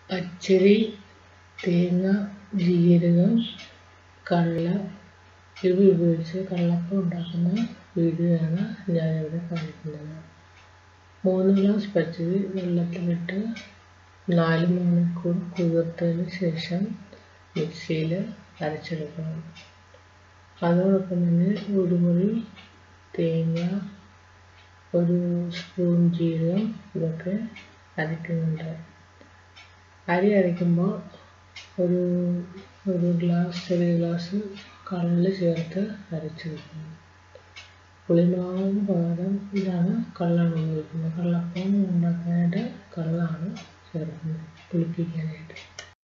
പച്ചരി തേങ്ങ ജീരകം കടല ഇവ ഉപയോഗിച്ച് കള്ളപ്പം ഉണ്ടാക്കുന്ന വീഡിയോയാണ് ഞാനിവിടെ കാണിക്കുന്നത് മൂന്ന് ഗ്ലാസ് പച്ചരി വെള്ളത്തിലിട്ട് നാല് മണിക്കൂർ കുതിർത്തതിന് ശേഷം മിക്സിയിൽ അരച്ചെടുക്കണം അതോടൊപ്പം തന്നെ ഒരു മുറി തേങ്ങ ഒരു സ്പൂൺ ജീരകം ഇതൊക്കെ അരയ്ക്കുന്നുണ്ട് അരി അരയ്ക്കുമ്പോൾ ഒരു ഒരു ഗ്ലാസ് ചെറിയ ഗ്ലാസ് കള്ള് ചേർത്ത് അരച്ചെടുക്കുന്നു പുളിമാവിന് പകരം ഇതാണ് കള്ളാണ് ഉപയോഗിക്കുന്നത് കള്ളപ്പം ഉണ്ടാക്കാനായിട്ട് കള്ളാണ് ചേർക്കുന്നത് പുളിപ്പിക്കാനായിട്ട്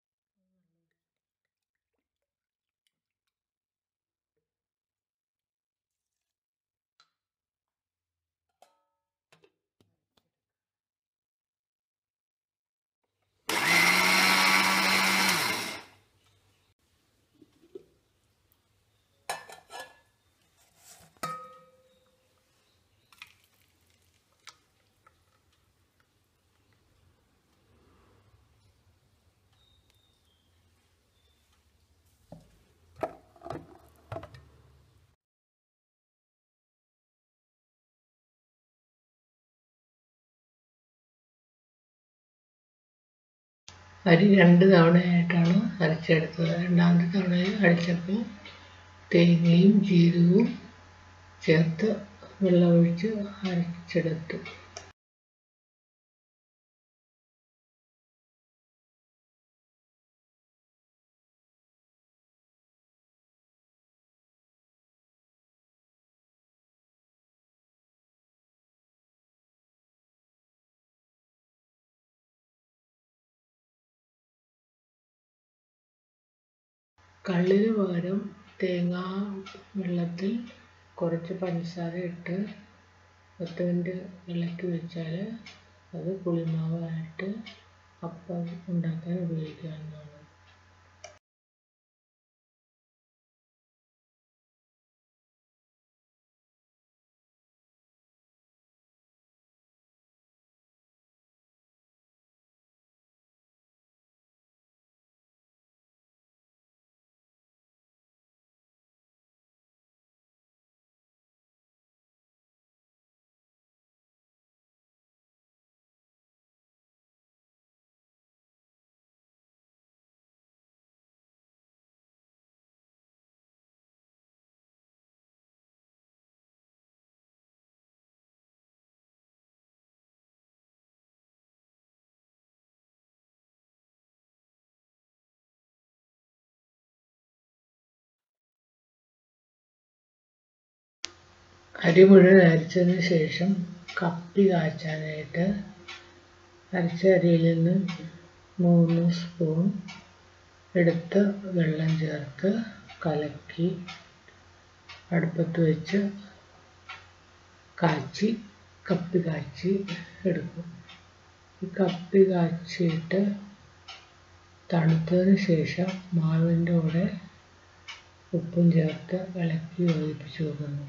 അരി രണ്ട് തവണയായിട്ടാണ് അരച്ചെടുത്തത് രണ്ടാമത്തെ തവണയിൽ അരച്ചപ്പോൾ തേങ്ങയും ജീരകവും ചേർത്ത് വെള്ളമൊഴിച്ച് അരച്ചെടുത്തു കള്ളിന് പകരം തേങ്ങ വെള്ളത്തിൽ കുറച്ച് പഞ്ചസാര ഇട്ട് പത്ത് മിനിറ്റ് ഇളക്കി വെച്ചാൽ അത് പുളിമാവായിട്ട് അപ്പം ഉണ്ടാക്കാൻ ഉപയോഗിക്കാവുന്നതാണ് അരി മുഴുവൻ അരച്ചതിന് ശേഷം കപ്പി കാച്ചാനായിട്ട് അരച്ച അരിയിൽ നിന്ന് മൂന്ന് സ്പൂൺ എടുത്ത് വെള്ളം ചേർത്ത് കലക്കി അടുപ്പത്ത് വെച്ച് കാച്ചി കപ്പി കാച്ചി എടുക്കും ഈ കപ്പി കാച്ചിയിട്ട് തണുത്തതിന് ശേഷം മാവിൻ്റെ കൂടെ ഉപ്പും ചേർത്ത് ഇളക്കി യോജിപ്പിച്ച് വെക്കുന്നു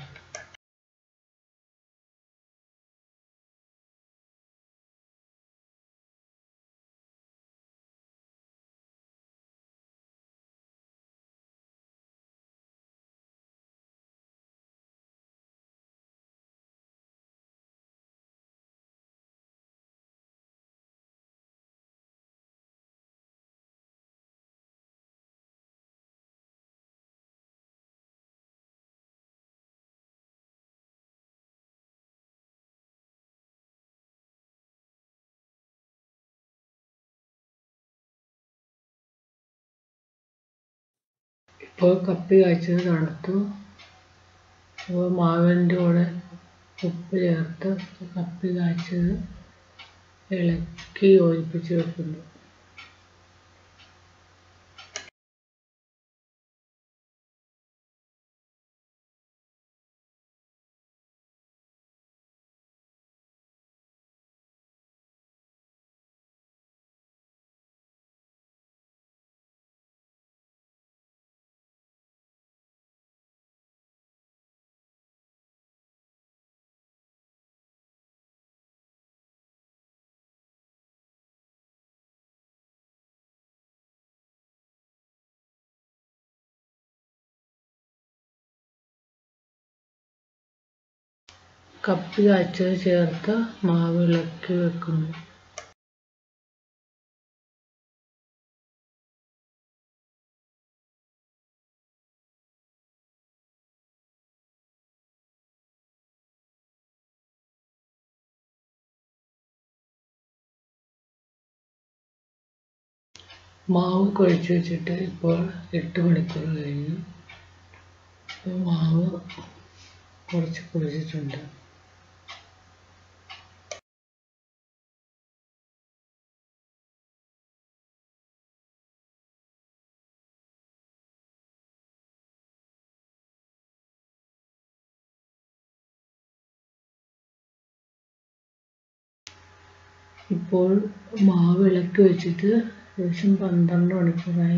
ഇപ്പോൾ കപ്പി കാച്ചത് തണുത്തു അപ്പോൾ മാവിൻ്റെ കൂടെ ഉപ്പ് ചേർത്ത് കപ്പി കാച്ചത് ഇളക്കി യോജിപ്പിച്ച് വെക്കുന്നു കപ്പി കാച്ചത് ചേർത്ത് മാവ് ഇളക്കി വെക്കുന്നു മാവ് കുഴച്ച് വെച്ചിട്ട് ഇപ്പോൾ എട്ട് മണിക്കൂർ കഴിഞ്ഞു ഇപ്പോൾ മാവ് കുറച്ച് കുഴിച്ചിട്ടുണ്ട് ഇപ്പോൾ മാവ് ഇളക്കി വെച്ചിട്ട് ഏകദേശം പന്ത്രണ്ട് മണിക്കൂറായി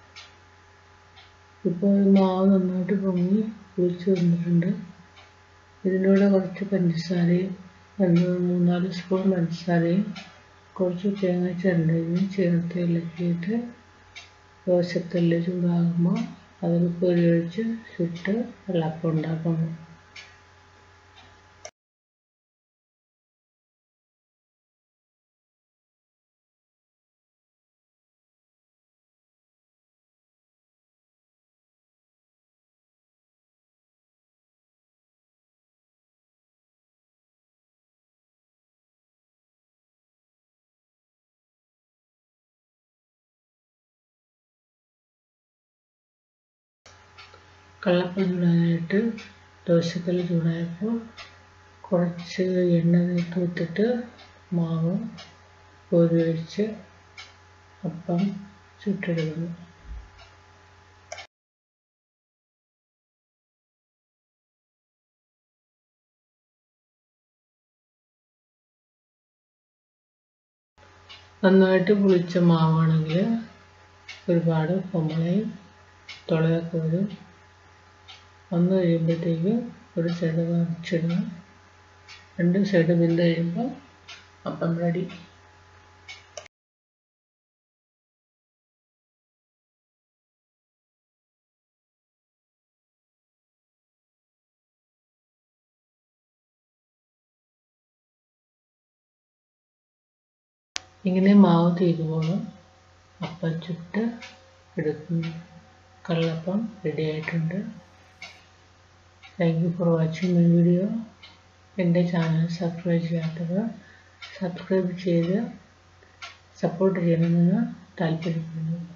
ഇപ്പോൾ ഈ മാവ് നന്നായിട്ട് പൊങ്ങി പുളിച്ച് വന്നിട്ടുണ്ട് ഇതിലൂടെ കുറച്ച് പഞ്ചസാരയും രണ്ട് മൂന്നാല് സ്പൂൺ പഞ്ചസാരയും കുറച്ച് തേങ്ങ ചിരണ്ടയും ചേർത്ത് ഇളക്കിയിട്ട് ദോശക്കല്ല് ചൂടാകുമ്പോൾ അതിൽ പൊരി ഒഴിച്ച് ചുട്ട് വെള്ളപ്പം ഉണ്ടാക്കുന്നു കള്ളപ്പം ചൂടാനായിട്ട് ദോശക്കല്ല് ചൂടായപ്പോൾ കുറച്ച് എണ്ണ തൂത്തിട്ട് മാവ് കോരി ഒഴിച്ച് അപ്പം ചുട്ടെടുക്കുന്നു നന്നായിട്ട് പുളിച്ച മാവാണെങ്കിൽ ഒരുപാട് പൊമ്മളയും തുളയൊക്കെ വരും വന്നു കഴിയുമ്പോഴത്തേക്ക് ഒരു സൈഡ് മറിച്ചിടണം രണ്ട് സൈഡ് വെന്ത് കഴിയുമ്പോൾ അപ്പം റെഡി ഇങ്ങനെ മാവ് തീരുമ്പോൾ അപ്പം ചുട്ട് എടുക്കുന്നു കള്ളപ്പം റെഡി ആയിട്ടുണ്ട് thank you for watching my video എൻ്റെ ചാനൽ സബ്സ്ക്രൈബ് ചെയ്യാത്തവർ സബ്സ്ക്രൈബ് ചെയ്ത് സപ്പോർട്ട് ചെയ്യണമെന്ന് താല്പര്യപ്പെടുന്നു